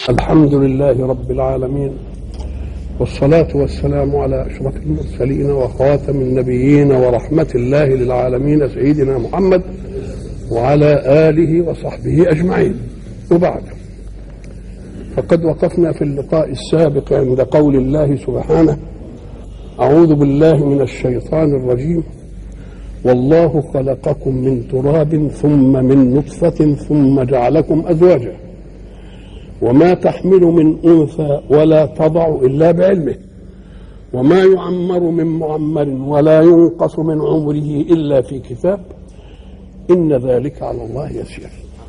الحمد لله رب العالمين والصلاة والسلام على أشرف المرسلين وخاتم النبيين ورحمة الله للعالمين سيدنا محمد وعلى آله وصحبه أجمعين وبعد فقد وقفنا في اللقاء السابق عند قول الله سبحانه أعوذ بالله من الشيطان الرجيم والله خلقكم من تراب ثم من نطفة ثم جعلكم أزواجا وما تحمل من أنثى ولا تضع إلا بعلمه وما يعمر من معمر ولا ينقص من عمره إلا في كتاب إن ذلك على الله يسير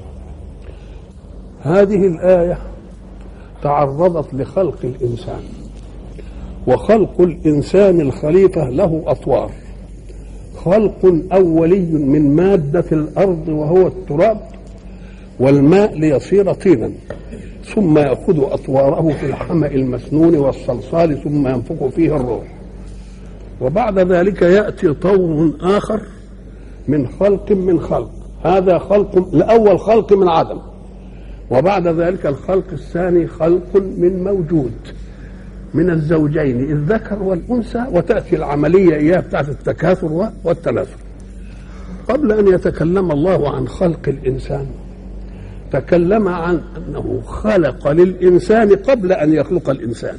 هذه الآية تعرضت لخلق الإنسان وخلق الإنسان الخليفة له أطوار خلق أولي من مادة الأرض وهو التراب والماء ليصير طينا ثم يأخذ أطواره في الحمأ المسنون والصلصال ثم ينفخ فيه الروح وبعد ذلك يأتي طور آخر من خلق من خلق هذا خلق الأول خلق من عدم وبعد ذلك الخلق الثاني خلق من موجود من الزوجين الذكر والأنثى وتأتي العملية إياه بتاعت التكاثر والتناسل قبل أن يتكلم الله عن خلق الإنسان تكلم عن أنه خلق للإنسان قبل أن يخلق الإنسان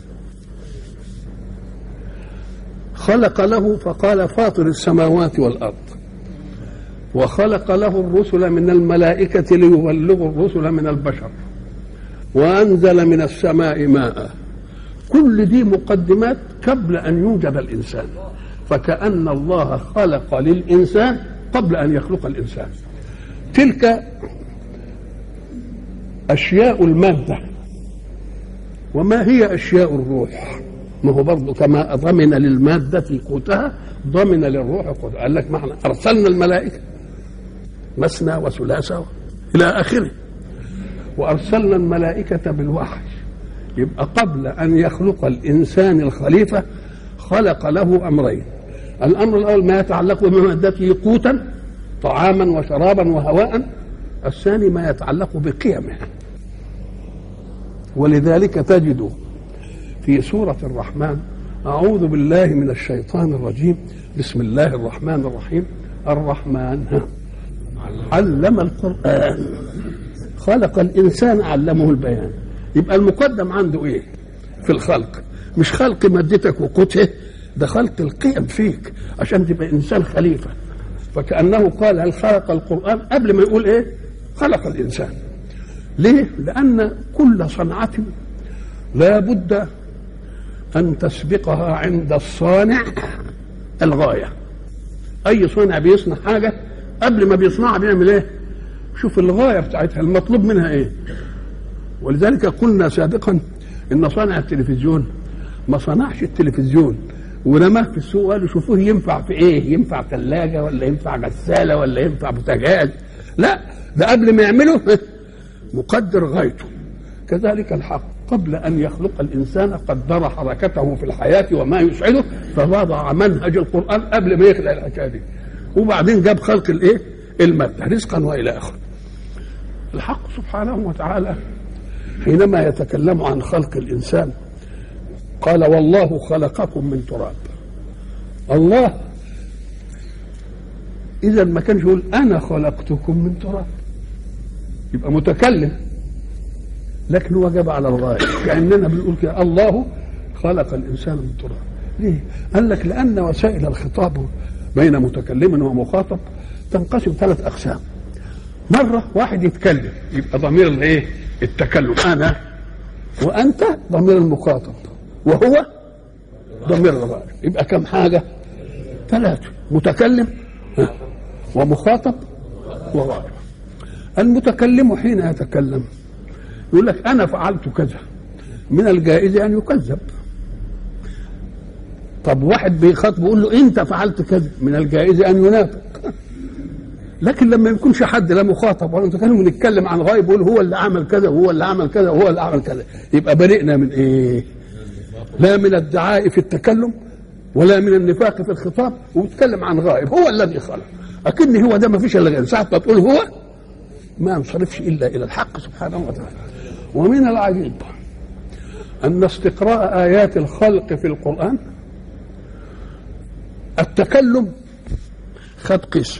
خلق له فقال فاطر السماوات والأرض وخلق له الرسل من الملائكة ليبلغوا الرسل من البشر وأنزل من السماء ماء كل دي مقدمات قبل أن يوجد الإنسان فكأن الله خلق للإنسان قبل أن يخلق الإنسان تلك أشياء المادة وما هي أشياء الروح ما هو برضه كما ضمن للمادة قوتها ضمن للروح قوتها قال لك معنى أرسلنا الملائكة مثنى وثلاثة إلى آخره وأرسلنا الملائكة بالوحي يبقى قبل أن يخلق الإنسان الخليفة خلق له أمرين الأمر الأول ما يتعلق بمادته قوتا طعاما وشرابا وهواء الثاني ما يتعلق بقيمه ولذلك تجد في سورة الرحمن أعوذ بالله من الشيطان الرجيم بسم الله الرحمن الرحيم الرحمن علم القرآن خلق الإنسان علمه البيان يبقى المقدم عنده إيه في الخلق مش خلق مادتك وقوته ده خلق القيم فيك عشان تبقى إنسان خليفة فكأنه قال هل خلق القرآن قبل ما يقول إيه خلق الإنسان ليه لأن كل صنعة لا بد أن تسبقها عند الصانع الغاية أي صانع بيصنع حاجة قبل ما بيصنعها بيعمل إيه شوف الغاية بتاعتها المطلوب منها إيه ولذلك قلنا سابقا إن صانع التلفزيون ما صنعش التلفزيون ورماه في السوق قالوا شوفوه ينفع في ايه ينفع ثلاجه ولا ينفع غساله ولا ينفع بوتاجاز لا ده قبل ما يعمله مقدر غايته كذلك الحق قبل ان يخلق الانسان قدر حركته في الحياه وما يسعده فوضع منهج القران قبل ما يخلق الحكايه دي وبعدين جاب خلق الايه الماده رزقا والى اخره الحق سبحانه وتعالى حينما يتكلم عن خلق الانسان قال والله خلقكم من تراب الله اذا ما كانش يقول انا خلقتكم من تراب يبقى متكلم لكن هو جاب على الغايه كاننا بنقول كده الله خلق الانسان من تراب ليه؟ قال لك لان وسائل الخطاب بين متكلم ومخاطب تنقسم ثلاث اقسام مره واحد يتكلم يبقى ضمير الايه؟ التكلم انا وانت ضمير المخاطب وهو ضمير الغائب يبقى كم حاجة ثلاثة متكلم ومخاطب وغائب المتكلم حين يتكلم يقول لك أنا فعلت كذا من الجائز أن يكذب طب واحد بيخاطب يقول له أنت فعلت كذا من الجائز أن ينافق لكن لما يكونش حد لا مخاطب ولا متكلم ونتكلم عن غايب يقول هو اللي عمل كذا وهو اللي عمل كذا وهو اللي عمل كذا يبقى برئنا من ايه؟ لا من الدعاء في التكلم ولا من النفاق في الخطاب ويتكلم عن غائب هو الذي خلق اكن هو ده ما فيش الا ساعه ما تقول هو ما ينصرفش الا الى الحق سبحانه وتعالى ومن العجيب أن استقراء آيات الخلق في القرآن التكلم خد قسم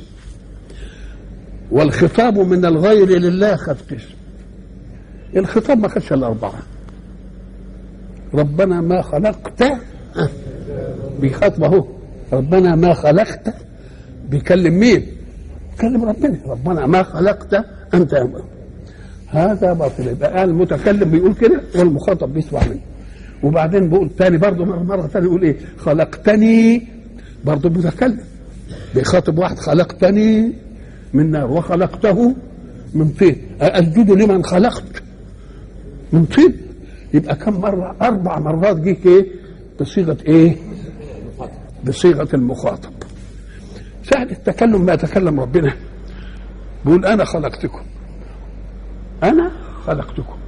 والخطاب من الغير لله خد قسم الخطاب ما خدش الأربعة ربنا ما خلقت آه، بيخاطب اهو ربنا ما خلقت بيكلم مين؟ بيكلم ربنا ربنا ما خلقت انت يا مؤمن. هذا باطل يبقى المتكلم بيقول كده والمخاطب بيسمع منه وبعدين بيقول تاني برضه مرة, مرة تاني يقول ايه خلقتني برضه متكلم بيخاطب واحد خلقتني من نار وخلقته من طين أسجد لمن خلقت من طين يبقى كم مرة أربع مرات جه إيه بصيغة إيه بصيغة المخاطب ساعة التكلم ما يتكلم ربنا بيقول أنا خلقتكم أنا خلقتكم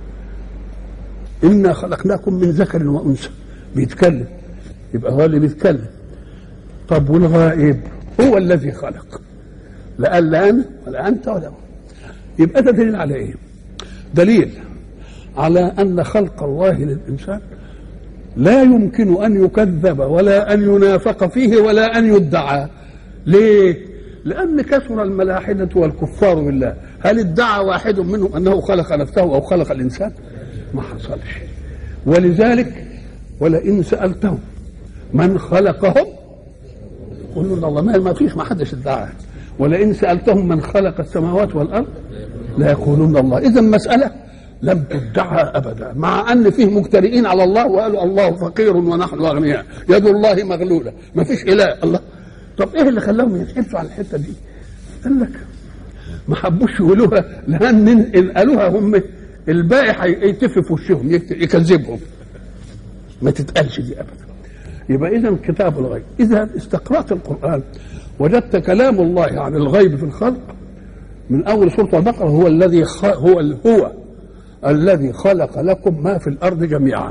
إنا خلقناكم من ذكر وأنثى بيتكلم يبقى هو اللي بيتكلم طب والغائب هو الذي خلق لا لا أنا ولا أنت ولا هو يبقى ده دليل على إيه؟ دليل على أن خلق الله للإنسان لا يمكن أن يكذب ولا أن ينافق فيه ولا أن يدعى ليه؟ لأن كثر الملاحدة والكفار بالله هل ادعى واحد منهم أنه خلق نفسه أو خلق الإنسان؟ ما حصلش ولذلك ولئن سألتهم من خلقهم يقولون الله ما ما فيش ما حدش ادعى ولئن سألتهم من خلق السماوات والأرض لا يقولون الله إذا مسألة لم تدعى أبدا مع أن فيه مجترئين على الله وقالوا الله فقير ونحن أغنياء يد الله مغلولة ما فيش إله الله طب إيه اللي خلاهم يتحبسوا على الحتة دي قال لك ما حبوش يقولوها لأن إن قالوها هم الباقي هيتف في وشهم يكذبهم ما تتقالش دي أبدا يبقى إذا كتاب الغيب إذا استقرأت القرآن وجدت كلام الله عن الغيب في الخلق من أول سورة البقرة هو الذي خ... هو ال... هو الذي خلق لكم ما في الأرض جميعا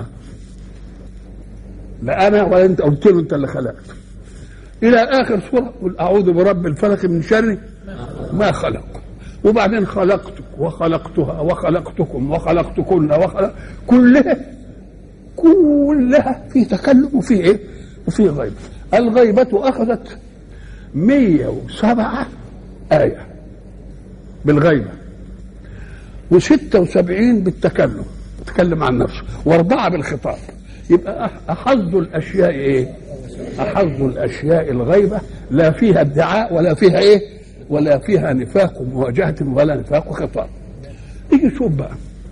لا أنا ولا أنت قلت له أنت اللي خلقت إلى آخر سورة قل أعوذ برب الفلق من شر ما خلق وبعدين خلقتك وخلقتها وخلقتكم وخلقتكن وخلق كلها كلها في تكلم وفي ايه؟ وفي غيبة الغيبة أخذت 107 آية بالغيبة و76 بالتكلم تكلم عن نفسه واربعة بالخطاب يبقى أحظ الأشياء إيه؟ أحظ الأشياء الغيبة لا فيها ادعاء ولا فيها إيه؟ ولا فيها نفاق مواجهة ولا نفاق خطاب يجي شوف بقى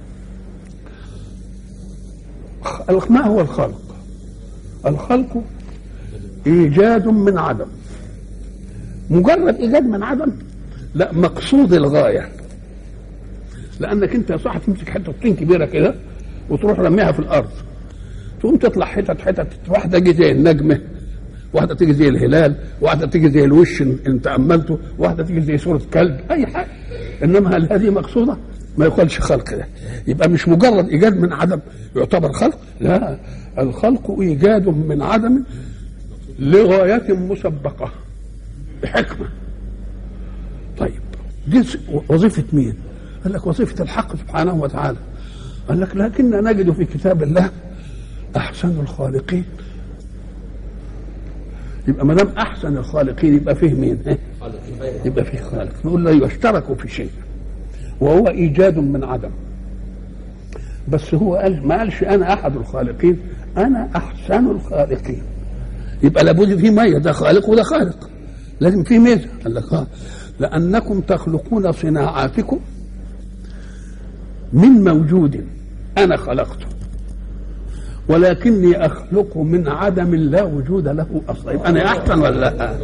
ما هو الخلق الخلق ايجاد من عدم مجرد ايجاد من عدم لا مقصود الغايه لانك انت يا صاحبي تمسك حته طين كبيره كده وتروح رميها في الارض تقوم تطلع حتت حتت واحده تيجي زي النجمه واحده تيجي زي الهلال واحده تيجي زي الوش ان تاملته واحده تيجي زي صوره كلب اي حاجه انما هل هذه مقصوده ما يقالش خلق ده يبقى مش مجرد ايجاد من عدم يعتبر خلق لا الخلق ايجاد من عدم لغايه مسبقه بحكمه طيب دي وظيفه مين قال لك وظيفه الحق سبحانه وتعالى قال لك لكن نجد في كتاب الله احسن الخالقين يبقى ما دام احسن الخالقين يبقى فيه مين؟ يبقى فيه خالق نقول له يشتركوا في شيء وهو ايجاد من عدم بس هو قال ما قالش انا احد الخالقين انا احسن الخالقين يبقى لابد في مية ده خالق وده خالق لازم في ميزه قال لك اه لانكم تخلقون صناعاتكم من موجود انا خلقته ولكني اخلق من عدم لا وجود له اصلا يبقى انا احسن ولا لا؟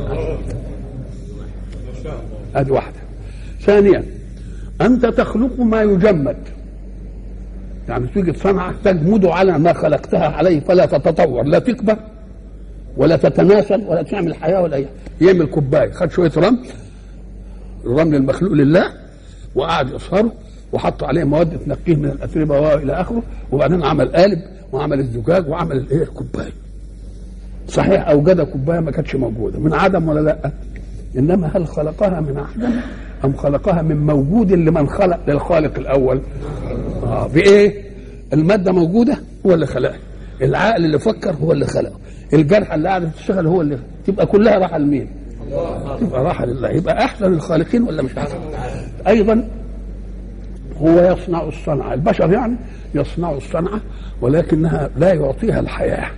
ادي واحده ثانيا انت تخلق ما يجمد يعني تيجي صنعة تجمد على ما خلقتها عليه فلا تتطور لا تكبر ولا تتناسل ولا تعمل حياه ولا اي يعمل كوبايه خد شويه رمل الرمل المخلوق لله وقعد يصهره وحط عليه مواد تنقيه من الاتربه والى اخره وبعدين عمل قالب وعمل الزجاج وعمل الايه الكوبايه صحيح اوجد كوبايه ما كانتش موجوده من عدم ولا لا انما هل خلقها من عدم ام خلقها من موجود لمن خلق للخالق الاول آه بايه الماده موجوده هو اللي خلقها العقل اللي فكر هو اللي خلقه الجرحى اللي قاعده تشتغل هو اللي تبقى كلها راحه لمين؟ تبقى راحه لله يبقى احسن الخالقين ولا مش احسن؟ ايضا هو يصنع الصنعه البشر يعني يصنع الصنعه ولكنها لا يعطيها الحياه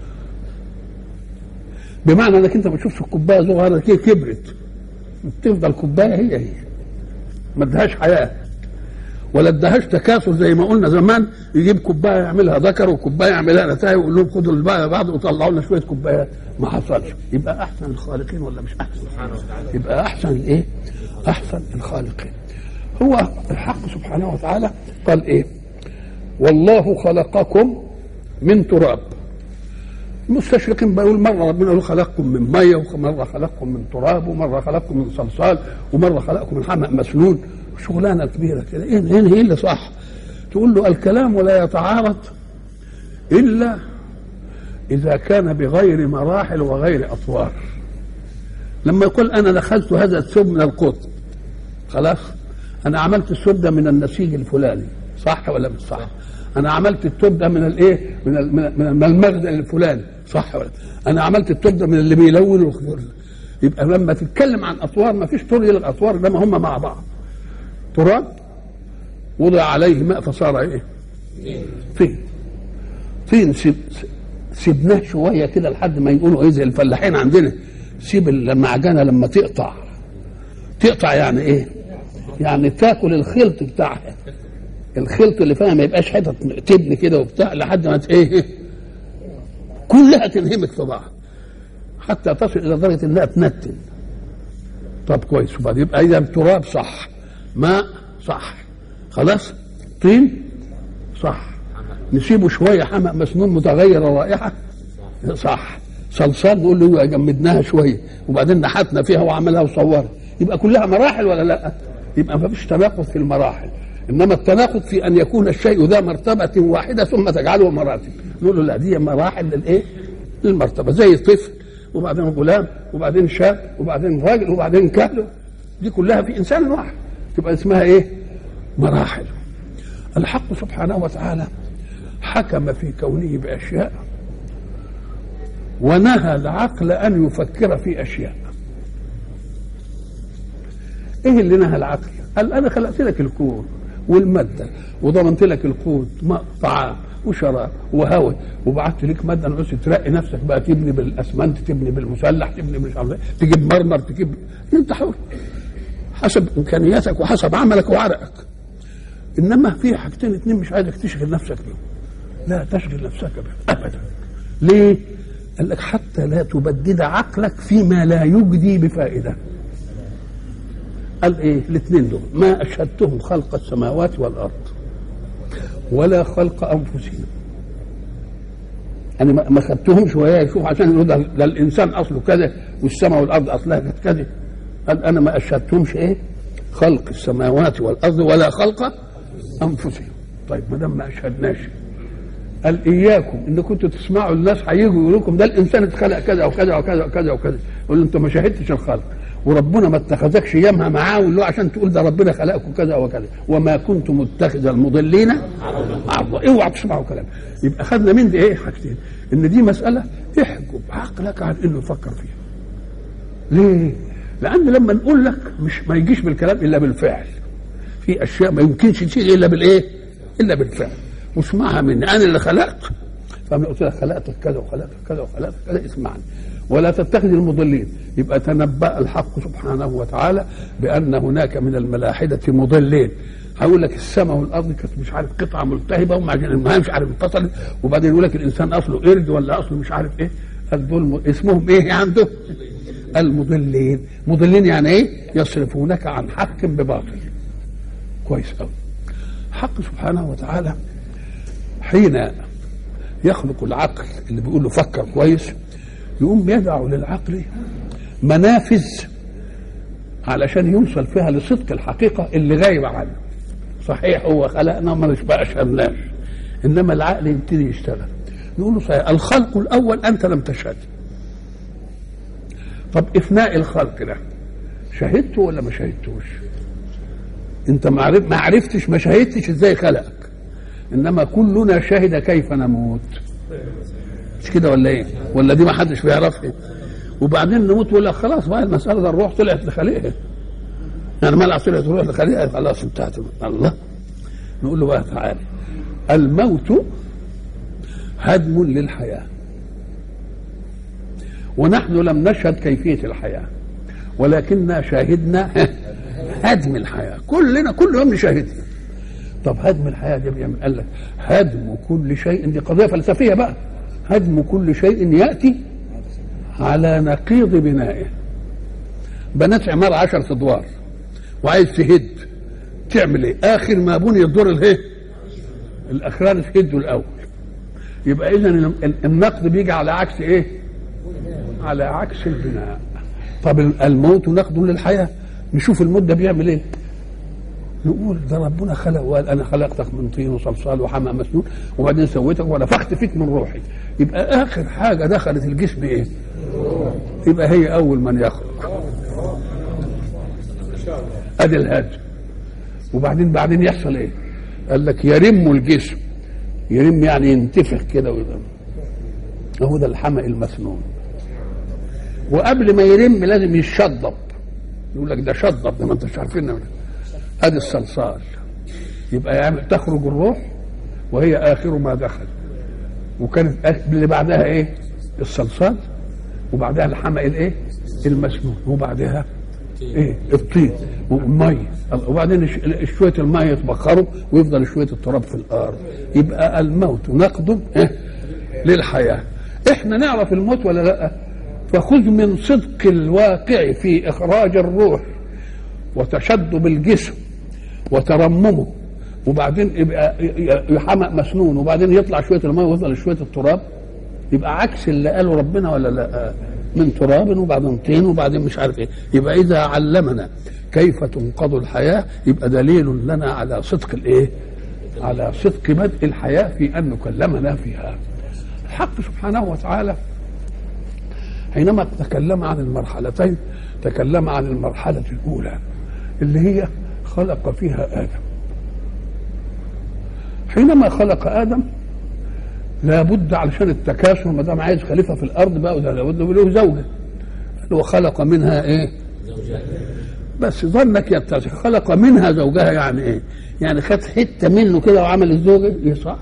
بمعنى انك انت ما تشوفش الكوبايه صغيره كده كبرت تفضل كوبايه هي هي ما ادهاش حياه ولا ادهاش تكاثر زي ما قلنا زمان يجيب كوبايه يعملها ذكر وكوبايه يعملها نتايه ويقول لهم خدوا الباقي بعض وطلعوا لنا شويه كوبايات ما حصلش يبقى احسن الخالقين ولا مش احسن يبقى احسن الايه احسن الخالقين هو الحق سبحانه وتعالى قال ايه والله خلقكم من تراب المستشرقين بيقول مره ربنا يقول خلقكم من ميه ومره خلقكم من تراب ومره خلقكم من صلصال ومره خلقكم من حمأ مسنون شغلانه كبيره كده ايه ايه إيه اللي صح؟ تقول له الكلام لا يتعارض الا اذا كان بغير مراحل وغير اطوار لما يقول انا دخلت هذا الثوب من القطن خلاص انا عملت الثوب ده من النسيج الفلاني صح ولا مش صح؟ انا عملت التوب ده من الايه من ال- من من المخزن الفلاني صح ولا انا عملت التوب ده من اللي بيلون الخضار يبقى لما تتكلم عن اطوار ما فيش طول يلغي اطوار لما هم مع بعض تراب وضع عليه ماء فصار ايه طين طين سيب سيبناه شويه كده لحد ما يقولوا ايه زي الفلاحين عندنا سيب المعجنه لما تقطع تقطع يعني ايه يعني تاكل الخلط بتاعها الخلط اللي فيها ما يبقاش حتت تبن كده وبتاع لحد ما ت- ايه كلها تنهمك في بعض حتى تصل الى درجه انها تنتن طب كويس وبعد يبقى اذا تراب صح ماء صح خلاص طين صح نسيبه شويه حمأ مسنون متغير الرائحه صح صلصال نقول له جمدناها شويه وبعدين نحتنا فيها وعملها وصورها يبقى كلها مراحل ولا لا؟ يبقى ما فيش تناقض في المراحل انما التناقض في ان يكون الشيء ذا مرتبه واحده ثم تجعله مراتب نقول له لا دي مراحل للايه؟ للمرتبه زي الطفل وبعدين غلام وبعدين شاب وبعدين راجل وبعدين كهل دي كلها في انسان واحد تبقى اسمها ايه؟ مراحل الحق سبحانه وتعالى حكم في كونه باشياء ونهى العقل ان يفكر في اشياء ايه اللي نهى العقل قال انا خلقت لك الكون والماده وضمنت لك القوت ماء طعام وشراب وهواء وبعت لك ماده نعوز ترقي نفسك بقى تبني بالاسمنت تبني بالمسلح تبني مش عارف إيه، تجيب مرمر تجيب انت حر حسب امكانياتك وحسب عملك وعرقك انما في حاجتين اتنين مش عايزك تشغل نفسك بيهم لا تشغل نفسك بهم ابدا ليه؟ قال لك حتى لا تبدد عقلك فيما لا يجدي بفائده قال ايه الاثنين دول ما اشهدتهم خلق السماوات والارض ولا خلق انفسهم انا ما ما خدتهمش وهي يشوف عشان يقولوا ده ده الانسان اصله كذا والسماء والارض اصلها كانت كذا قال انا ما اشهدتهمش ايه خلق السماوات والارض ولا خلق انفسهم طيب ما دام ما اشهدناش قال اياكم ان كنتوا تسمعوا الناس هيجوا يقولوا لكم ده الانسان اتخلق كذا وكذا وكذا وكذا وكذا يقول له انت ما شاهدتش الخلق وربنا ما اتخذكش يمها معاه ويقول له عشان تقول ده ربنا خلقكم كذا وكذا وما كنت متخذ المضلين عرضا اوعى تسمعوا كلام يبقى خدنا من دي ايه حاجتين ان دي مساله احجب عقلك عن انه يفكر فيها ليه؟ لان لما نقول لك مش ما يجيش بالكلام الا بالفعل في اشياء ما يمكنش تيجي الا بالايه؟ الا بالفعل واسمعها مني انا اللي خلقت فانا قلت لك خلقتك كذا وخلقتك كذا وخلقتك كذا اسمعني ولا تتخذ المضلين يبقى تنبأ الحق سبحانه وتعالى بأن هناك من الملاحدة مضلين هيقول لك السماء والارض كانت مش عارف قطعه ملتهبه ومع المهم مش عارف انفصلت وبعدين يقول لك الانسان اصله قرد ولا اصله مش عارف ايه قال دول م- اسمهم ايه عنده؟ المضلين مضلين يعني ايه؟ يصرفونك عن حق بباطل كويس قوي حق سبحانه وتعالى حين يخلق العقل اللي بيقول له فكر كويس يقوم يدع للعقل منافذ علشان يوصل فيها لصدق الحقيقه اللي غايبه عنه صحيح هو خلقنا ما مش بقى شهدناش انما العقل يبتدي يشتغل نقول له صحيح الخلق الاول انت لم تشهد طب افناء الخلق ده شهدته ولا ما شهدتوش انت ما عرف- ما عرفتش ما شهدتش ازاي خلقك انما كلنا شهد كيف نموت مش كده ولا ايه ولا دي ما حدش بيعرفها وبعدين نموت ولا خلاص بقى المساله ده الروح طلعت لخليقها يعني ما طلعت الروح لخليقها خلاص انتهت الله نقول له بقى تعالى الموت هدم للحياه ونحن لم نشهد كيفيه الحياه ولكننا شاهدنا هدم الحياه كلنا كل يوم نشاهدها طب هدم الحياه دي بيعمل قال لك هدم كل شيء دي قضيه فلسفيه بقى هدم كل شيء ياتي على نقيض بنائه بنات عمارة عشرة ادوار وعايز تهد تعمل ايه اخر ما بني الدور الايه الاخراني تهده الاول يبقى اذا النقد بيجي على عكس ايه على عكس البناء طب الموت نقد للحياه نشوف الموت ده بيعمل ايه نقول ده ربنا خلق وقال انا خلقتك من طين وصلصال وحمى مسنون وبعدين سويتك ونفخت فيك من روحي يبقى اخر حاجه دخلت الجسم ايه؟ يبقى هي اول من يخلق ادي الهدم وبعدين بعدين يحصل ايه؟ قال لك يرم الجسم يرم يعني ينتفخ كده ويبقى هو ده الحمى المسنون وقبل ما يرم لازم يشضب يقول لك ده شضب ده ما انتش عارفين ادي الصلصال يبقى يعني تخرج الروح وهي اخر ما دخل وكانت اللي بعدها ايه الصلصال وبعدها الحمى الايه المسنون وبعدها ايه الطين والميه وبعدين شويه الميه يتبخروا ويفضل شويه التراب في الارض يبقى الموت نقد إيه؟ للحياه احنا نعرف الموت ولا لا فخذ من صدق الواقع في اخراج الروح وتشدد الجسم وترممه وبعدين يبقى يحمق مسنون وبعدين يطلع شويه الماء ويفضل شويه التراب يبقى عكس اللي قاله ربنا ولا لا من تراب وبعدين طين وبعدين مش عارف ايه يبقى اذا علمنا كيف تنقض الحياه يبقى دليل لنا على صدق الايه على صدق بدء الحياه في ان نكلمنا فيها الحق سبحانه وتعالى حينما تكلم عن المرحلتين تكلم عن المرحله الاولى اللي هي خلق فيها ادم حينما خلق ادم لابد علشان التكاثر ما دام عايز خليفه في الارض بقى وده لابد له زوجه وخلق منها ايه؟ بس ظنك يتسع خلق منها زوجها يعني ايه؟ يعني خد حته منه كده وعمل الزوجه ايه صح؟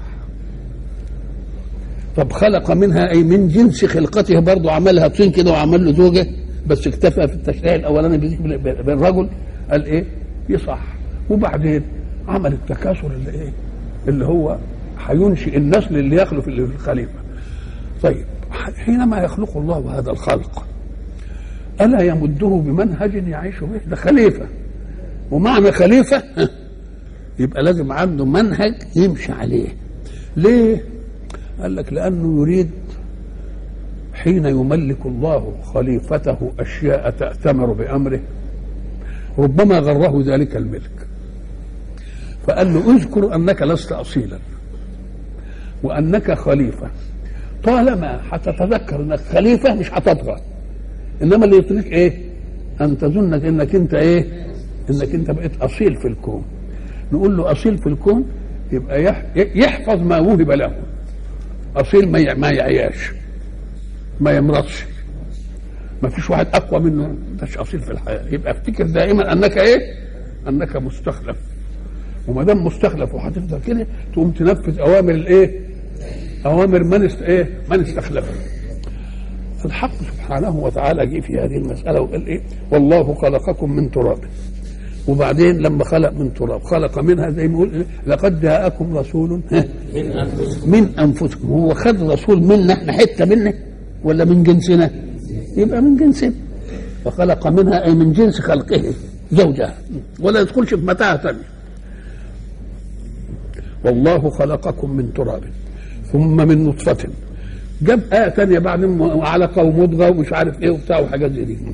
طب خلق منها اي من جنس خلقته برضه عملها طين كده وعمل له زوجه بس اكتفى في التشريع الاولاني بالرجل قال ايه؟ يصح وبعدين عمل التكاثر اللي ايه؟ اللي هو هينشئ النسل اللي يخلف اللي في الخليفه. طيب حينما يخلق الله هذا الخلق الا يمده بمنهج يعيش به؟ ده خليفه ومعنى خليفه يبقى لازم عنده منهج يمشي عليه. ليه؟ قال لك لانه يريد حين يملك الله خليفته اشياء تأتمر بامره ربما غره ذلك الملك فقال له اذكر انك لست اصيلا وانك خليفه طالما هتتذكر انك خليفه مش هتطغى انما اللي يطريك ايه ان تظن انك انت ايه انك انت بقيت اصيل في الكون نقول له اصيل في الكون يبقى يحفظ ما وهب له اصيل ما ما يعياش ما يمرضش ما فيش واحد اقوى منه مش اصيل في الحياه يبقى افتكر دائما انك ايه انك مستخلف وما دام مستخلف وهتفضل كده تقوم تنفذ اوامر الايه اوامر من است ايه من استخلفه الحق سبحانه وتعالى جه في هذه المساله وقال ايه والله خلقكم من تراب وبعدين لما خلق من تراب خلق منها زي ما يقول لقد جاءكم رسول من أنفسكم من انفسكم هو خد رسول منا احنا حته منه ولا من جنسنا يبقى من جنسنا وخلق منها اي من جنس خلقه زوجها ولا يدخلش في متاهه ثانيه والله خلقكم من تراب ثم من نطفة جاب آية ثانية بعد علقة ومضغة ومش عارف ايه وبتاع وحاجات زي دي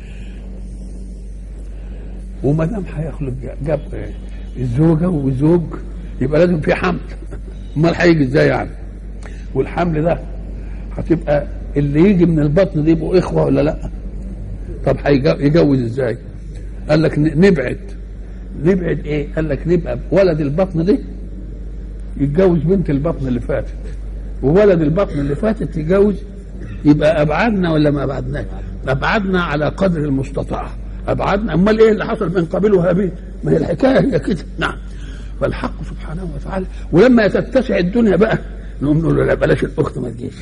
وما دام هيخلق جاب الزوجة وزوج يبقى لازم في حمل امال هيجي ازاي يعني والحمل ده هتبقى اللي يجي من البطن دي يبقوا اخوه ولا لا طب هيجوز ازاي قال لك نبعد نبعد ايه قال لك نبقى ولد البطن دي يتجوز بنت البطن اللي فاتت وولد البطن اللي فاتت يتجوز يبقى ابعدنا ولا ما ابعدناش؟ ابعدنا على قدر المستطاع ابعدنا امال ايه اللي حصل بين قابيل وهابيل؟ ما هي الحكايه هي كده نعم فالحق سبحانه وتعالى ولما تتسع الدنيا بقى نقوم نقول له لا بلاش الاخت ما تجيش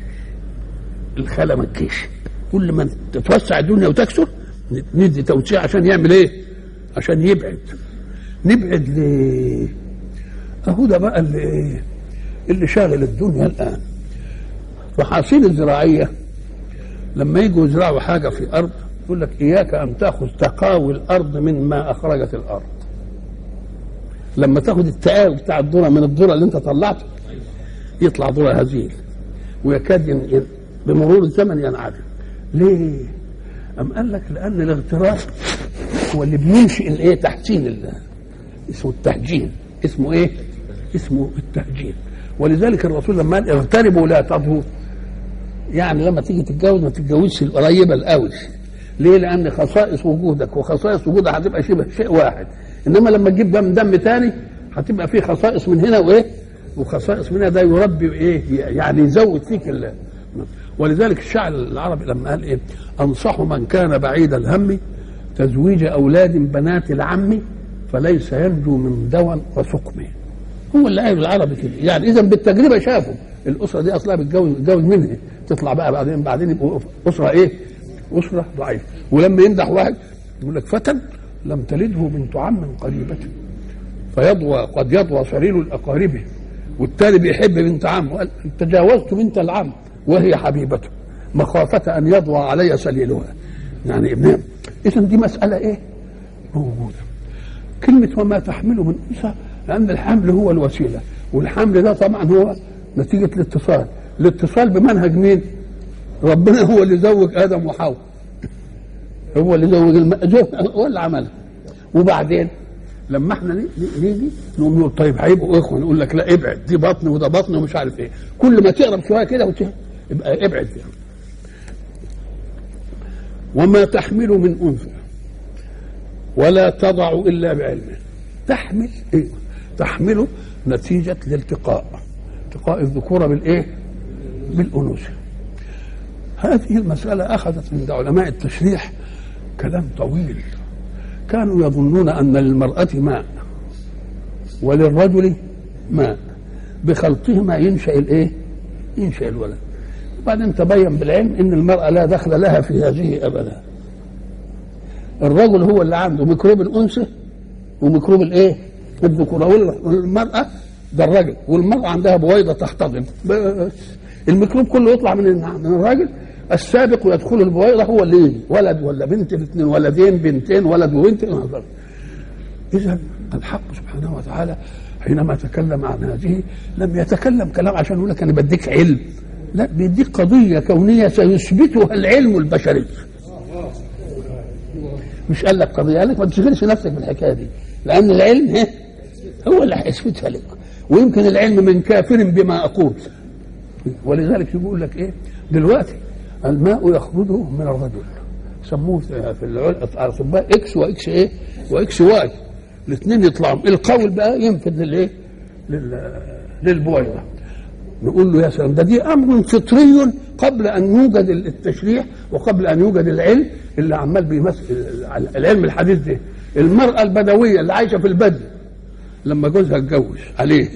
الخاله ما تجيش كل ما تتوسع الدنيا وتكسر ندي توسيع عشان يعمل ايه؟ عشان يبعد نبعد ليه؟ اهو ده بقى اللي ايه؟ اللي شاغل الدنيا الان فحاصيل الزراعيه لما يجوا يزرعوا حاجه في ارض يقول لك اياك ان تاخذ تقاوي الارض مما اخرجت الارض لما تاخذ التقاوي بتاع الذره من الذره اللي انت طلعته يطلع ذره هزيل ويكاد ين... ين... بمرور الزمن ينعدم ليه؟ أم قال لك لأن الاغتراب هو اللي بينشئ الايه تحسين ال- اسمه التهجين اسمه ايه؟ اسمه التهجين ولذلك الرسول لما قال اغتربوا لا تضهوا يعني لما تيجي تتجوز ما تتجوزش القريبه القوي ليه؟ لأن خصائص وجودك وخصائص وجودك هتبقى شبه شيء واحد إنما لما تجيب دم دم تاني هتبقى فيه خصائص من هنا وإيه؟ وخصائص من هنا ده يربي إيه؟ يعني يزود فيك ال ولذلك الشاعر العربي لما قال إيه؟ أنصح من كان بعيد الهم تزويج أولاد بنات العم فليس ينجو من دواء وسقم هو اللي قال بالعربي كده يعني إذا بالتجربة شافوا الأسرة دي أصلها بتجوز بتجوز منها تطلع بقى بعدين بعدين يبقوا أسرة إيه؟ أسرة ضعيفة ولما يمدح واحد يقول لك فتى لم تلده بنت عم قريبة فيضوى قد يضوى سرير الأقارب والتالي بيحب بنت عم وقال تجاوزت بنت العم وهي حبيبته مخافة أن يضوى علي سليلها يعني ابنها إذا دي مسألة إيه؟ موجودة كلمة وما تحمله من أنثى لأن الحمل هو الوسيلة والحمل ده طبعا هو نتيجة الاتصال الاتصال بمنهج مين؟ ربنا هو اللي زوج آدم وحواء هو اللي زوج المأجور هو اللي عملها وبعدين لما احنا ن- ن- نيجي نقوم نقول طيب هيبقوا اخوه نقول لك لا ابعد دي بطن وده بطن ومش عارف ايه كل ما تقرب شويه كده وت- يبقى ابعد فيها وما تحمل من انثى ولا تضع الا بعلمه تحمل ايه تحمله نتيجه الالتقاء التقاء الذكوره بالايه بالانوثه هذه المساله اخذت عند علماء التشريح كلام طويل كانوا يظنون ان للمراه ماء وللرجل ماء بخلطهما ينشا الايه ينشا الولد وبعدين تبين بالعلم ان المراه لا دخل لها في هذه ابدا الرجل هو اللي عنده ميكروب الانثى وميكروب الايه الذكوره والمراه ده الرجل والمراه عندها بويضه تحتضن بس الميكروب كله يطلع من من الراجل السابق ويدخل البويضه هو اللي يجي ولد ولا بنت الاثنين ولدين بنتين ولد وبنت اذا الحق سبحانه وتعالى حينما تكلم عن هذه لم يتكلم كلام عشان يقول لك انا بديك علم لا بيديك قضيه كونيه سيثبتها العلم البشري مش قال لك قضيه قال لك ما تشغلش نفسك بالحكايه دي لان العلم ها هو اللي هيثبتها لك ويمكن العلم من كافر بما اقول ولذلك يقول لك ايه دلوقتي الماء يخرج من الرجل سموه في الاطباء اكس واكس ايه واكس واي الاثنين يطلعوا القول بقى ينفذ للايه لل- للبويضه نقول له يا سلام ده دي امر فطري قبل ان يوجد التشريع وقبل ان يوجد العلم اللي عمال بيمثل العلم الحديث ده المراه البدويه اللي عايشه في البدو لما جوزها اتجوز عليه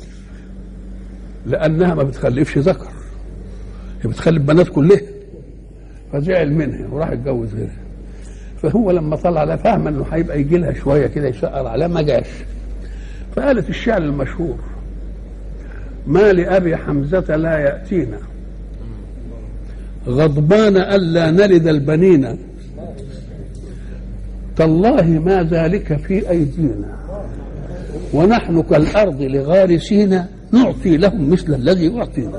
لانها ما بتخلفش ذكر هي بتخلف بنات كلها فزعل منها وراح اتجوز غيرها فهو لما طلع لها فاهمه انه هيبقى يجي لها شويه كده يشقر عليها ما جاش فقالت الشعر المشهور ما لأبي حمزة لا يأتينا غضبان ألا نلد البنين تالله ما ذلك في أيدينا ونحن كالأرض لغارسين نعطي لهم مثل الذي أعطينا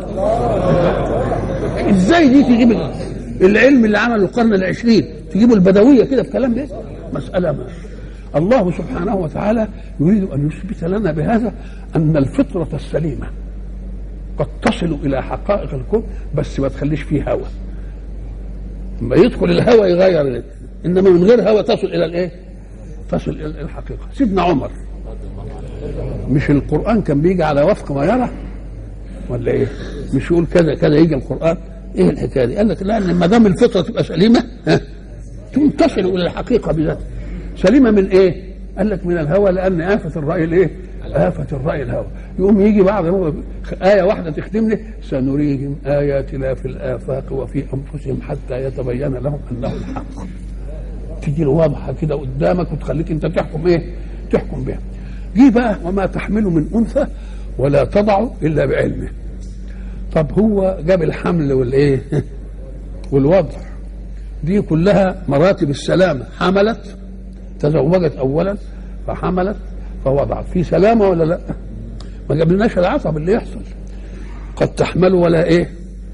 ازاي دي تجيب العلم اللي عمله القرن العشرين تجيبوا البدوية كده في كلام ده مسألة ما الله سبحانه وتعالى يريد أن يثبت لنا بهذا أن الفطرة السليمة قد تصل الى حقائق الكون بس ما تخليش فيه هوى لما يدخل الهوى يغير لك انما من غير هوى تصل الى الايه تصل الى الحقيقه سيدنا عمر مش القران كان بيجي على وفق ما يرى ولا ايه مش يقول كذا كذا يجي القران ايه الحكايه دي قال لك لان ما دام الفطره تبقى سليمه ها تصل الى الحقيقه بذاتها سليمه من ايه قال لك من الهوى لان آفة الرأي الايه؟ آفة الرأي الهوى يقوم يجي بعض آية واحدة تخدم لي سنريهم آياتنا في الآفاق وفي أنفسهم حتى يتبين لهم أنه الحق تيجي واضحة كده قدامك وتخليك أنت تحكم إيه؟ تحكم بها جه بقى وما تحمل من أنثى ولا تضع إلا بعلمه طب هو جاب الحمل والإيه؟ والوضع دي كلها مراتب السلامة حملت تزوجت اولا فحملت فوضعت في سلامه ولا لا؟ ما جابلناش العصب اللي يحصل قد تحمل ولا ايه؟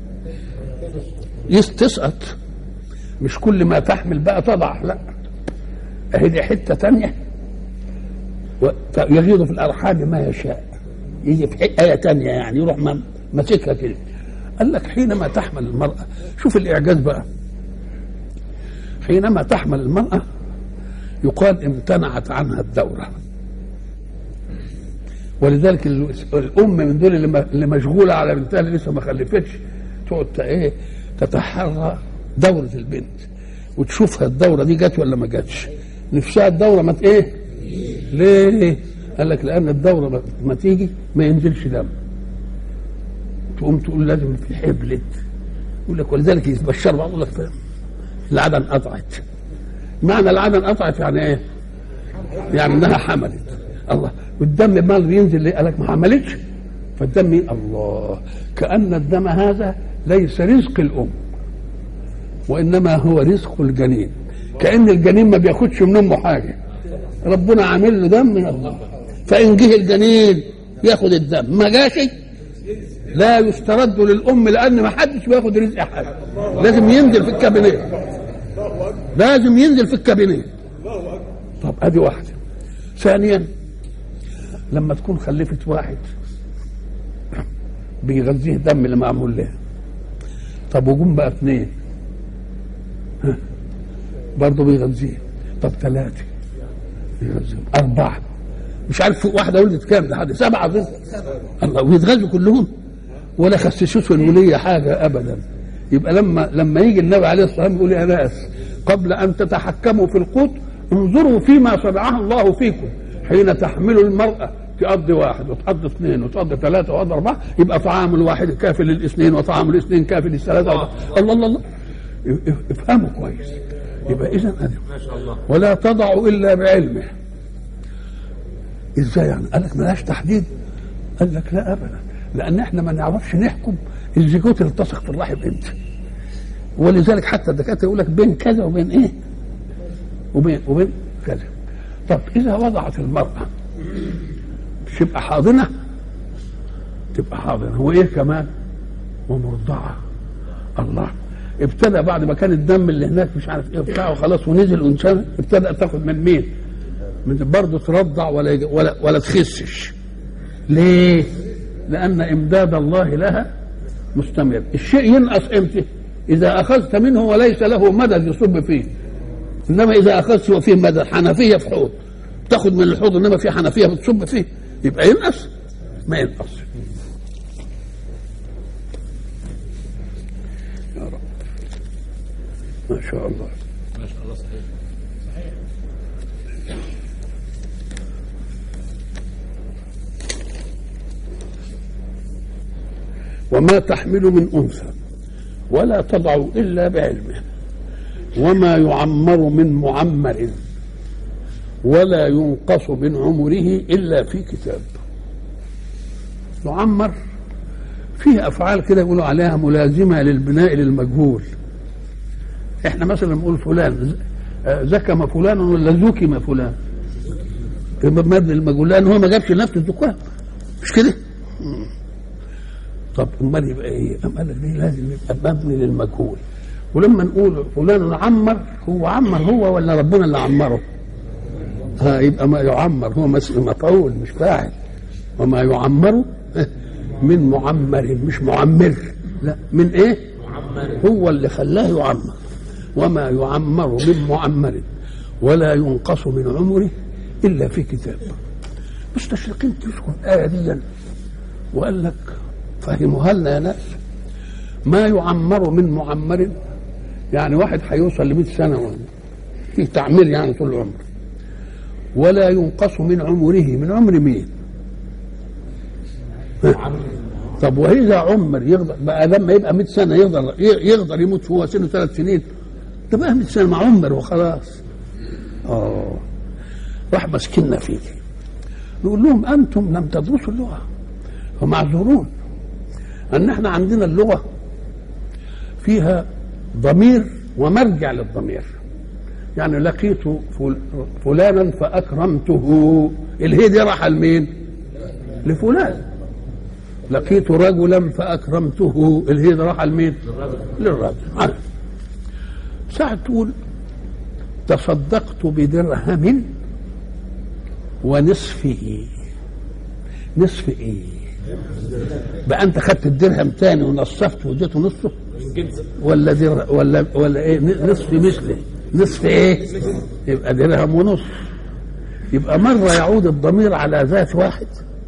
تسقط مش كل ما تحمل بقى تضع لا اهي دي حته تانية يغيض في الارحام ما يشاء يجي في ايه تانية يعني يروح ماسكها كده قال لك حينما تحمل المراه شوف الاعجاز بقى حينما تحمل المراه يقال امتنعت عنها الدورة ولذلك الأم من دول اللي مشغولة على بنتها اللي لسه ما خلفتش تقعد ايه تتحرى دورة البنت وتشوفها الدورة دي جت ولا ما جاتش نفسها الدورة ما ايه ليه قال لك لأن الدورة ما تيجي ما ينزلش دم تقوم تقول لازم في حبلت يقول لك ولذلك يتبشر بعض يقول لك العدن قطعت معنى العدن قطعت يعني ايه؟ يعني انها حملت الله والدم ما بينزل ليه؟ قال لك ما حملتش فالدم الله كأن الدم هذا ليس رزق الأم وإنما هو رزق الجنين كأن الجنين ما بياخدش من أمه حاجة ربنا عامل له دم من الله فإن جه الجنين ياخد الدم ما جاش لا يسترد للأم لأن ما حدش بياخد رزق حاجة لازم ينزل في الكابينيه لازم ينزل في الكابينيه طب ادي واحده ثانيا لما تكون خلفت واحد بيغذيه دم اللي معمول له طب وجم بقى اثنين برضه بيغذيه طب ثلاثه بيغذيهم اربعه مش عارف واحده ولدت كام ده حد سبعه بس الله ويتغذوا كلهم ولا خسسوش في الوليه حاجه ابدا يبقى لما لما يجي النبي عليه الصلاه والسلام يقول يا ناس قبل ان تتحكموا في القوت انظروا فيما صنعه الله فيكم حين تحمل المراه تقضي واحد وتقضي اثنين وتقضي ثلاثه وتقضي اربعه يبقى طعام الواحد كافي للاثنين وطعام الاثنين كافي للثلاثه الله الله الله افهموا كويس يبقى اذا ما شاء الله ولا تضع الا بعلمه ازاي يعني؟ قال لك ملهاش تحديد قال لك لا ابدا لان احنا ما نعرفش نحكم الزيجوت اللي التصق في الرحم امتى ولذلك حتى الدكاتره يقول لك بين كذا وبين ايه وبين وبين كذا طب اذا وضعت المراه مش تبقى حاضنه تبقى حاضنه هو ايه كمان ومرضعه الله ابتدى بعد ما كان الدم اللي هناك مش عارف ايه بتاعه خلاص ونزل انسان ابتدى تاخد من مين؟ من برضه ترضع ولا ولا ولا تخسش ليه؟ لان امداد الله لها مستمر الشيء ينقص امتى؟ اذا اخذت منه وليس له مدد يصب فيه انما اذا اخذت وفيه مدد حنفيه في حوض تاخد من الحوض انما في حنفيه بتصب فيه يبقى ينقص ما ينقص يا رب ما شاء الله ما شاء الله صحيح صحيح وما تحمل من انثى ولا تضع الا بعلمه وما يعمر من معمر ولا ينقص من عمره الا في كتاب يعمر فيه افعال كده يقولوا عليها ملازمه للبناء للمجهول احنا مثلا نقول فلان زكم فلان ولا زكم فلان يبقى مبني المجهول لان هو ما جابش نفس الذكورة مش كده طب امال يبقى ايه؟ أم قال لك دي لازم يبقى مبني للمجهول ولما نقول فلان عمر هو عمر هو ولا ربنا اللي عمره؟ ها يبقى ما يعمر هو مفعول مش فاعل وما يعمر من معمر مش معمر لا من ايه؟ معمر هو اللي خلاه يعمر وما يعمر من معمر ولا ينقص من عمره الا في كتاب مستشرقين تذكر الآية دي وقال لك فهموها لنا يا ناس ما يعمر من معمر يعني واحد هيوصل ل 100 سنة ولا في تعمير يعني طول العمر ولا ينقص من عمره من عمر مين؟ طب وإذا عمر يقدر بقى لما يبقى 100 سنة يقدر يقدر يموت وهو سنه ثلاث سنين ده بقى 100 سنة مع عمر وخلاص اه راح مسكنا فيك نقول لهم انتم لم تدرسوا اللغه فمعذورون ان احنا عندنا اللغه فيها ضمير ومرجع للضمير يعني لقيت فل- فلانا فاكرمته الهي دي راح لمين لفلان لقيت رجلا فاكرمته الهي دي راح لمين للرجل عارف. ساعة تقول تصدقت بدرهم ونصفه نصف ايه بقى انت خدت الدرهم تاني ونصفته واديته نصفه ولا در ولا ولا ايه نصف مثله نصف ايه يبقى درهم ونصف يبقى مرة يعود الضمير على ذات واحد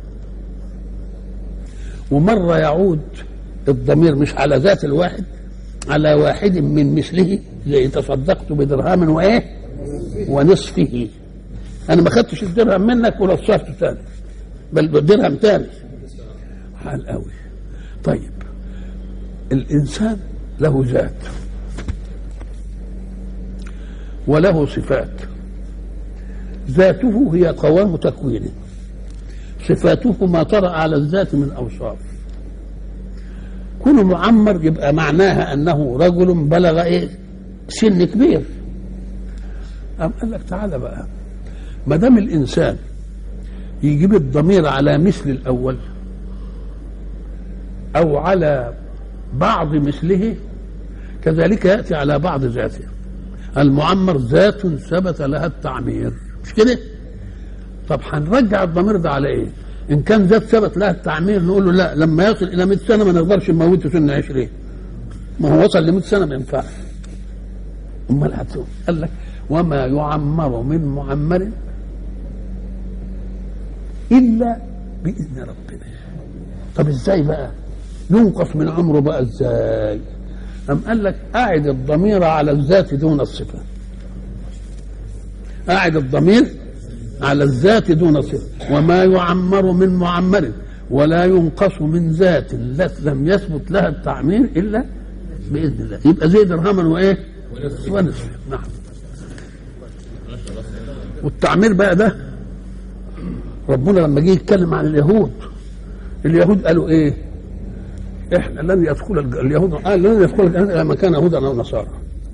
ومرة يعود الضمير مش على ذات الواحد على واحد من مثله زي تصدقت بدرهم وايه ونصفه انا ما خدتش الدرهم منك ونصفته تاني بل درهم تاني حال قوي طيب الانسان له ذات وله صفات ذاته هي قوام تكوينه صفاته ما طرأ على الذات من اوصاف كونه معمر يبقى معناها انه رجل بلغ ايه سن كبير أم قال لك تعالى بقى ما دام الانسان يجيب الضمير على مثل الاول او على بعض مثله كذلك ياتي على بعض ذاته المعمر ذات ثبت لها التعمير مش كده طب هنرجع الضمير ده على ايه ان كان ذات ثبت لها التعمير نقول له لا لما يصل الى 100 سنه ما نقدرش نموته سن 20 ما هو وصل ل 100 سنه ما ينفعش امال هتقول قال لك وما يعمر من معمر الا باذن ربنا طب ازاي بقى ينقص من عمره بقى ازاي أم قال لك أعد الضمير على الذات دون الصفة أعد الضمير على الذات دون الصفة وما يعمر من معمر ولا ينقص من ذات التي لم يثبت لها التعمير إلا بإذن الله يبقى زي درهما وإيه ونصف نعم والتعمير بقى ده ربنا لما جه يتكلم عن اليهود اليهود قالوا ايه احنا لن يدخل الج- اليهود قال لن يدخل الجنه الا من كان يهودا او نصارى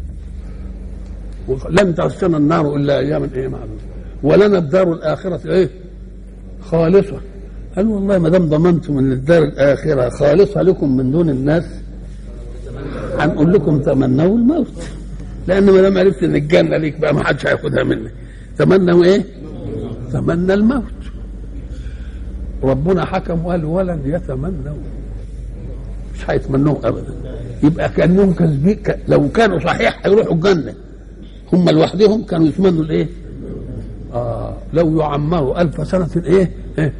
لن تمسنا النار الا اياما ايه معلومه ولنا الدار الاخره ايه خالصه قال والله ما دام ضمنتم ان الدار الاخره خالصه لكم من دون الناس هنقول لكم تمنوا الموت لان ما دام عرفت ان الجنه ليك بقى ما حدش هياخدها منك تمنوا ايه؟ تمنى الموت ربنا حكم وقال ولن يتمنوا مش هيتمنوه ابدا يبقى كانهم كذبين ك- لو كانوا صحيح هيروحوا الجنه هم لوحدهم كانوا يتمنوا الايه؟ اه لو يعمروا ألف سنة ايه؟ إيه؟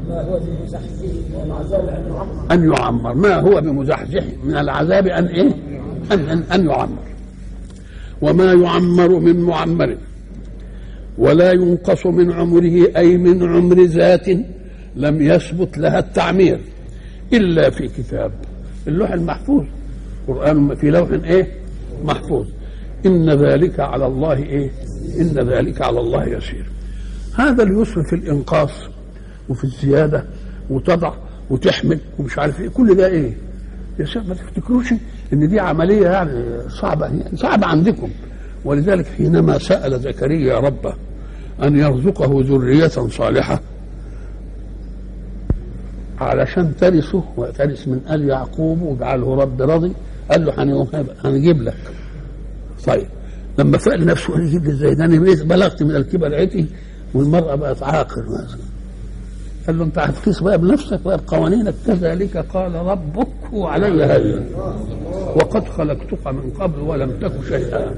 أن يعمر ما هو بمزحزح من العذاب أن إيه؟ أن أن, أن يعمر وما يعمر من معمر ولا ينقص من عمره أي من عمر ذات لم يثبت لها التعمير إلا في كتاب اللوح المحفوظ قرآن في لوح إيه محفوظ إن ذلك على الله إيه إن ذلك على الله يسير هذا اليسر في الإنقاص وفي الزيادة وتضع وتحمل ومش عارف إيه كل ده إيه يا شيخ ما تفتكروش ان دي عمليه يعني صعبه يعني صعبه عندكم ولذلك حينما سال زكريا ربه ان يرزقه ذريه صالحه علشان ترثه وترث من ال يعقوب واجعله رب راضي قال له هنجيب- هنجيب لك طيب لما سال نفسه قال يجيب لي ازاي ده انا بقيت بلغت من الكبر عتي والمراه بقت عاقر مثلا قال له انت هتقيس بقى بنفسك بقى بقوانينك كذلك قال ربك وعلي هذه وقد خلقتك من قبل ولم تك شيئا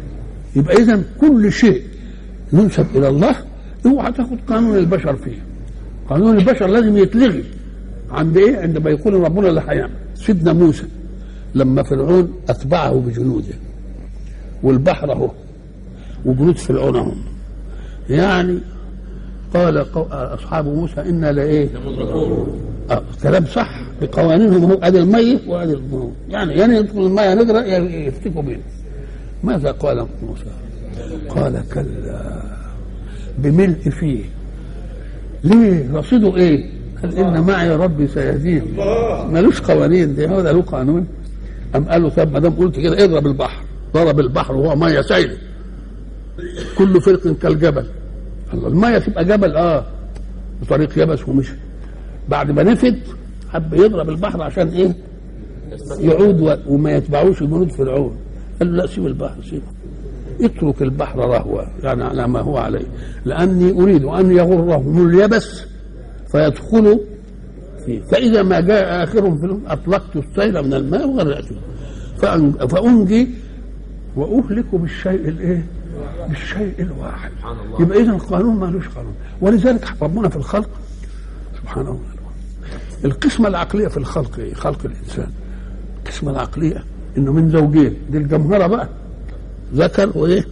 يبقى اذا كل شيء ينسب الى الله اوعى تاخد قانون البشر فيه قانون البشر لازم يتلغي عند ايه عندما يقول ربنا اللي هيعمل سيدنا موسى لما فرعون اتبعه بجنوده والبحر اهو وجنود فرعون هم يعني قال قو- اصحاب موسى انا لايه آه كلام صح بقوانينهم هو ادي الميه وادي الجنود يعني يعني يدخل الميه نقرا يعني يفتكوا بينا ماذا قال موسى قال كلا بملء فيه ليه رصيده ايه قال ان معي ربي سيهدين ملوش قوانين دي هو ده له قانون ام قال له طب ما دام قلت كده اضرب البحر ضرب البحر وهو ميه سايله كل فرق كالجبل الله الميه تبقى جبل اه بطريق يبس ومشي بعد ما نفد حب يضرب البحر عشان ايه يعود و- وما يتبعوش جنود فرعون قال له لا سيب البحر سيبه اترك البحر رهوا يعني على ما هو عليه لاني اريد ان يغرهم اليبس فيدخلوا فيه فاذا ما جاء اخرهم في الأمر اطلقت السيل من الماء وغرقته فأن- فانجي واهلك بالشيء الايه؟ بالشيء الواحد سبحان الله. يبقى اذا القانون مالوش قانون ولذلك ربنا في الخلق سبحانه وتعالى القسمه العقليه في الخلق ايه؟ خلق الانسان القسمه العقليه انه من زوجين دي الجمهره بقى ذكر وايه؟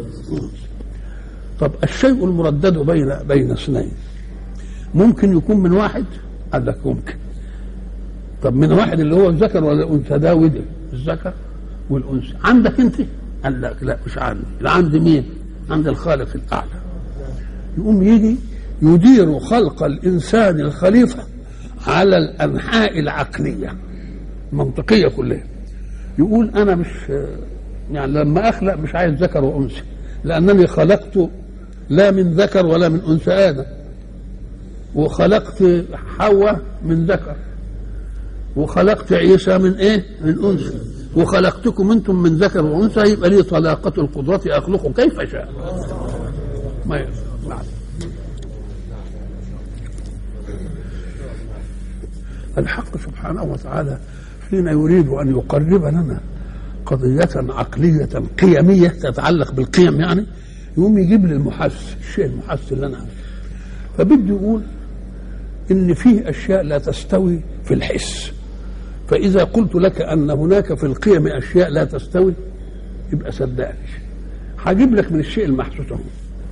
طب الشيء المردد بين بين اثنين ممكن يكون من واحد قال لك ممكن طب من واحد اللي هو الذكر ولا الانثى ده وده الذكر والانثى عندك انت قال لك لا مش عندي لا عند مين عند الخالق الاعلى يقوم يجي يدير خلق الانسان الخليفه على الانحاء العقليه المنطقيه كلها يقول انا مش يعني لما اخلق مش عايز ذكر وانثى لانني خلقت لا من ذكر ولا من انثى ادم وخلقت حواء من ذكر وخلقت عيسى من ايه؟ من انثى وخلقتكم انتم من ذكر وانثى يبقى لي طلاقة القدرة اخلق كيف شاء. ما ي- نعم. الحق سبحانه وتعالى حين يريد ان يقرب لنا قضية عقلية قيمية تتعلق بالقيم يعني يقوم يجيب لي المحس الشيء المحس اللي انا عايزه. فبده يقول ان فيه اشياء لا تستوي في الحس فاذا قلت لك ان هناك في القيم اشياء لا تستوي يبقى صدقني هجيب لك من الشيء المحسوس اهو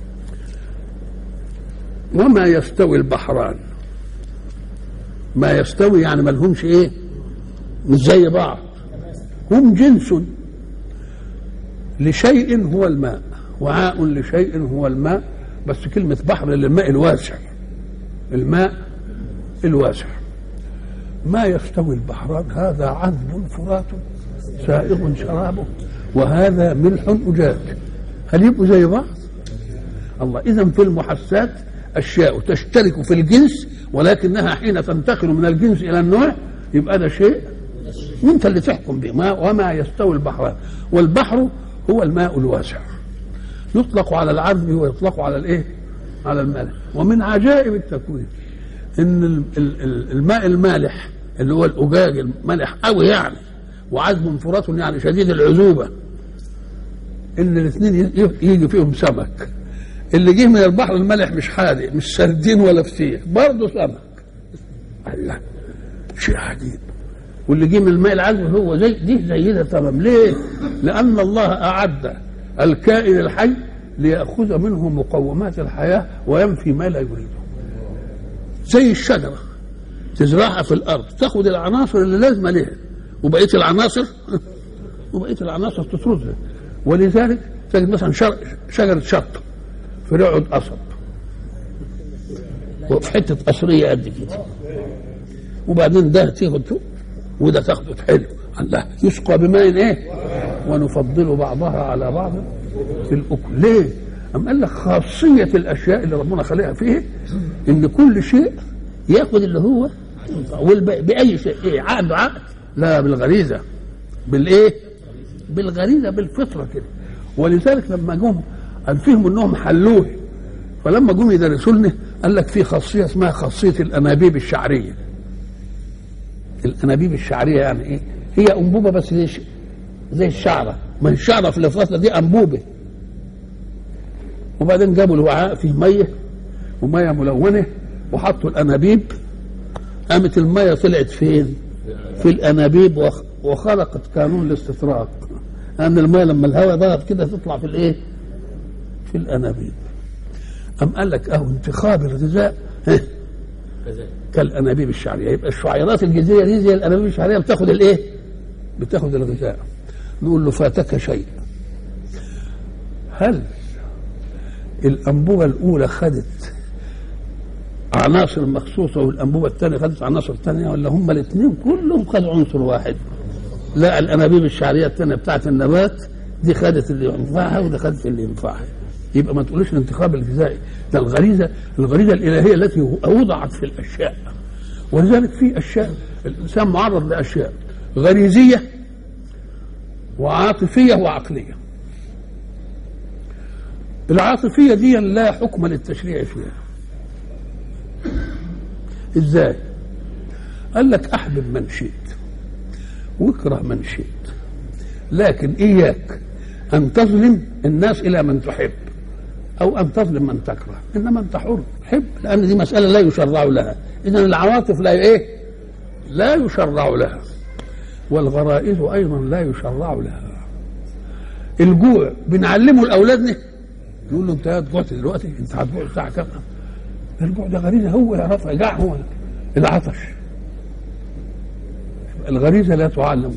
وما يستوي البحران ما يستوي يعني ما لهمش ايه مش زي بعض هم جنس لشيء هو الماء وعاء لشيء هو الماء بس كلمة بحر للماء الواسع الماء الواسع ما يستوي البحران هذا عذب فرات سائغ شرابه وهذا ملح أجاج هل يبقوا زي بعض؟ الله إذا في المحسات أشياء تشترك في الجنس ولكنها حين تنتقل من الجنس إلى النوع يبقى ده شيء أنت اللي تحكم به ما وما يستوي البحران والبحر هو الماء الواسع يطلق على العذب ويطلق على الايه؟ على المالح ومن عجائب التكوين ان ال- ال- ال- الماء المالح اللي هو الاجاج المالح قوي يعني وعذب فرات يعني شديد العذوبه ان الاثنين ي- يجي فيهم سمك اللي جه من البحر المالح مش حادق مش سردين ولا فسيخ برضه سمك الله شيء عجيب واللي جه من الماء العذب هو زي دي زي ده تمام ليه؟ لأن الله أعد الكائن الحي ليأخذ منه مقومات الحياة وينفي ما لا يريده زي الشجرة تزرعها في الأرض تاخد العناصر اللي لازمة لها وبقية العناصر وبقية العناصر تطردها ولذلك تجد مثلا شر- شجرة شط في رعد قصب وفي حتة قصرية قد كده وبعدين ده تاخد وده تاخده حلو الله يسقى بماء ايه ونفضل بعضها على بعض في الاكل ليه أم قال لك خاصية الأشياء اللي ربنا خلقها فيه إن كل شيء ياخد اللي هو والب- بأي شيء إيه عنده عقل لا بالغريزة بالإيه بالغريزة بالفطرة كده ولذلك لما جم قال فيهم إنهم حلوه فلما جم يدرسوا لنا قال لك في خاصية اسمها خاصية الأنابيب الشعرية الانابيب الشعريه يعني ايه؟ هي انبوبه بس زي ش- زي الشعره ما هي الشعره في الفصل دي انبوبه وبعدين جابوا الوعاء فيه ميه وميه ملونه وحطوا الانابيب قامت الميه طلعت فين؟ في الانابيب وخ- وخلقت قانون الاستطراق ان الميه لما الهواء ضغط كده تطلع في الايه؟ في الانابيب أم قال لك اهو انتخاب الغذاء ها، كذلك كالانابيب الشعريه يبقى الشعيرات الجذريه دي زي الانابيب الشعريه بتاخد الايه؟ بتاخد الغذاء نقول له فاتك شيء هل الانبوبه الاولى خدت عناصر مخصوصه والانبوبه الثانيه خدت عناصر ثانيه ولا هم الاثنين كلهم خدوا عنصر واحد لا الانابيب الشعريه الثانيه بتاعت النبات دي خدت اللي ينفعها وده خدت اللي ينفعها يبقى ما تقولوش الانتخاب الغذائي ده الغريزه الغريزه الالهيه التي وضعت في الاشياء ولذلك في اشياء الانسان معرض لاشياء غريزيه وعاطفيه وعقليه العاطفيه دي لا حكم للتشريع فيها ازاي قال لك احبب من شئت واكره من شئت لكن اياك ان تظلم الناس الى من تحب او ان تظلم من تكره انما انت حر حب لان دي مساله لا يشرع لها اذا العواطف لا ايه لا يشرع لها والغرائز ايضا لا يشرع لها الجوع بنعلمه لاولادنا نقول له انت جوعت دلوقتي انت هتجوع الساعه كام الجوع ده غريزه هو يعرفها جاع هو العطش الغريزه لا تعلم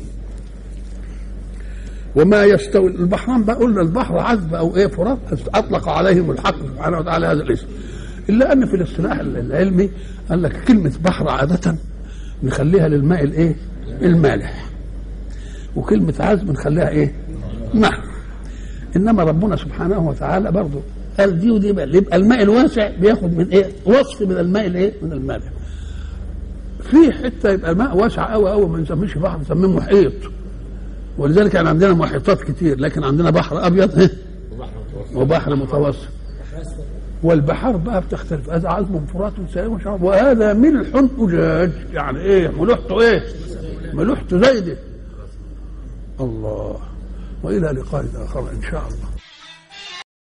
وما يستوي البحران بقى قلنا البحر عذب او ايه فرات اطلق عليهم الحق سبحانه وتعالى هذا الاسم الا ان في الاصطلاح العلمي قال لك كلمه بحر عاده نخليها للماء الايه المالح وكلمه عذب نخليها ايه نهر انما ربنا سبحانه وتعالى برضه قال دي ودي بقى يبقى الماء الواسع بياخد من ايه وصف من الماء الايه من المالح في حته يبقى الماء واسع قوي قوي ما نسميش بحر نسميه محيط ولذلك يعني عندنا محيطات كتير لكن عندنا بحر ابيض إيه؟ وبحر متوسط وبحر متوسط والبحار بقى بتختلف هذا عذب فرات سائل وشراب وهذا ملح أجاج يعني ايه ملوحته ايه ملوحته زايده الله والى لقاء اخر ان شاء الله